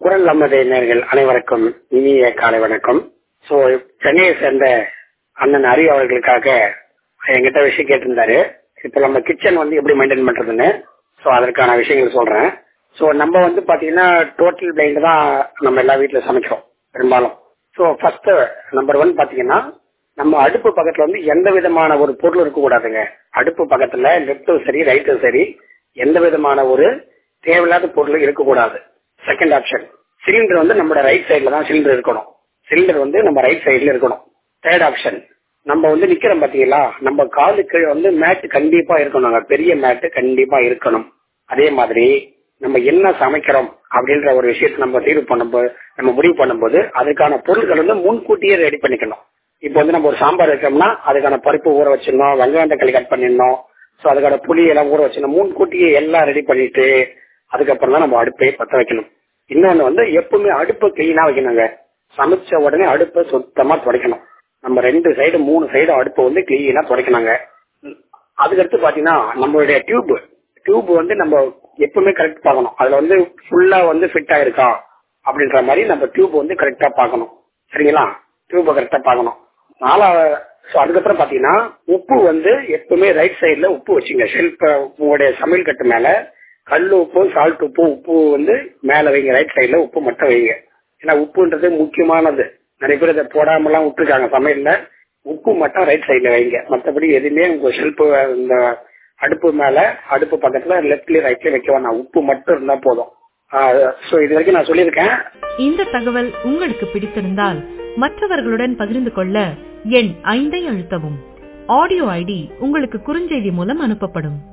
குரல் நமது நேர்கள் அனைவருக்கும் இனிய காலை வணக்கம் சோ சென்னையை சேர்ந்த அண்ணன் ஹரி அவர்களுக்காக என்கிட்ட விஷயம் கேட்டிருந்தாரு இப்ப நம்ம கிச்சன் வந்து எப்படி மெயின்டைன் பண்றதுன்னு சோ அதற்கான விஷயங்கள் சொல்றேன் சோ நம்ம வந்து பாத்தீங்கன்னா டோட்டல் பிளைண்ட் தான் நம்ம எல்லா வீட்டுல சமைக்கிறோம் பெரும்பாலும் சோ ஃபர்ஸ்ட் நம்பர் ஒன் பாத்தீங்கன்னா நம்ம அடுப்பு பக்கத்துல வந்து எந்த விதமான ஒரு பொருள் இருக்க கூடாதுங்க அடுப்பு பக்கத்துல லெப்டும் சரி ரைட்டும் சரி எந்த விதமான ஒரு தேவையில்லாத பொருள் இருக்கக்கூடாது செகண்ட் ஆப்ஷன் சிலிண்டர் வந்து நம்மளோட ரைட் சைடுல தான் சிலிண்டர் இருக்கணும் சிலிண்டர் வந்து நம்ம ரைட் சைடுல இருக்கணும் தேர்ட் ஆப்ஷன் நம்ம வந்து நிக்கிறோம் பாத்தீங்களா நம்ம காலு கீழே வந்து மேட் கண்டிப்பா இருக்கணும் பெரிய மேட் கண்டிப்பா இருக்கணும் அதே மாதிரி நம்ம என்ன சமைக்கிறோம் அப்படின்ற ஒரு விஷயத்தை நம்ம தீர்வு பண்ணும்போது நம்ம முடிவு பண்ணும்போது அதுக்கான பொருட்கள் வந்து முன்கூட்டியே ரெடி பண்ணிக்கணும் இப்போ வந்து நம்ம ஒரு சாம்பார் வைக்கிறோம்னா அதுக்கான பருப்பு ஊற வச்சிடணும் வெங்காயம் தக்காளி கட் பண்ணிடணும் ஸோ அதுக்கான புளி எல்லாம் ஊற வச்சிடணும் முன்கூட்டியே எல்லாம் ரெடி பண்ணிட்டு அதுக்கப்புறம் தான் நம்ம அடுப்பை பத்த வைக்கணும் இன்னொன்னு வந்து எப்பவுமே அடுப்பை கிளீனா வைக்கணுங்க சமைச்ச உடனே அடுப்பை சுத்தமா துடைக்கணும் நம்ம ரெண்டு சைடு மூணு சைடு அடுப்பை வந்து கிளீனா துடைக்கணுங்க அதுக்கடுத்து பாத்தீங்கன்னா நம்மளுடைய டியூப் டியூப் வந்து நம்ம எப்பவுமே கரெக்ட் பார்க்கணும் அதுல வந்து ஃபுல்லா வந்து ஃபிட் ஆயிருக்கா அப்படின்ற மாதிரி நம்ம டியூப் வந்து கரெக்டா பார்க்கணும் சரிங்களா டியூப்பை கரெக்டா பார்க்கணும் நாலா ஸோ அதுக்கப்புறம் பாத்தீங்கன்னா உப்பு வந்து எப்பவுமே ரைட் சைடுல உப்பு வச்சுங்க ஷெல்ஃப் உங்களுடைய சமையல் கட்டு மேல கல் உப்பு சால்ட் உப்பு உப்பு வந்து மேல வைங்க ரைட் சைடுல உப்பு மட்டும் வைங்க ஏன்னா உப்புன்றது முக்கியமானது நிறைய பேர் இதை போடாமலாம் விட்டுருக்காங்க சமையல்ல உப்பு மட்டும் ரைட் சைடுல வைங்க மற்றபடி எதுவுமே உங்க ஷெல்ஃப் இந்த அடுப்பு மேல அடுப்பு பக்கத்துல லெப்ட்லயும் ரைட்லயும் வைக்க வேணாம் உப்பு மட்டும் இருந்தா போதும் சோ இது வரைக்கும் நான் சொல்லியிருக்கேன் இந்த தகவல் உங்களுக்கு பிடித்திருந்தால் மற்றவர்களுடன் பகிர்ந்து கொள்ள எண் ஐந்தை அழுத்தவும் ஆடியோ ஐடி உங்களுக்கு குறுஞ்செய்தி மூலம் அனுப்பப்படும்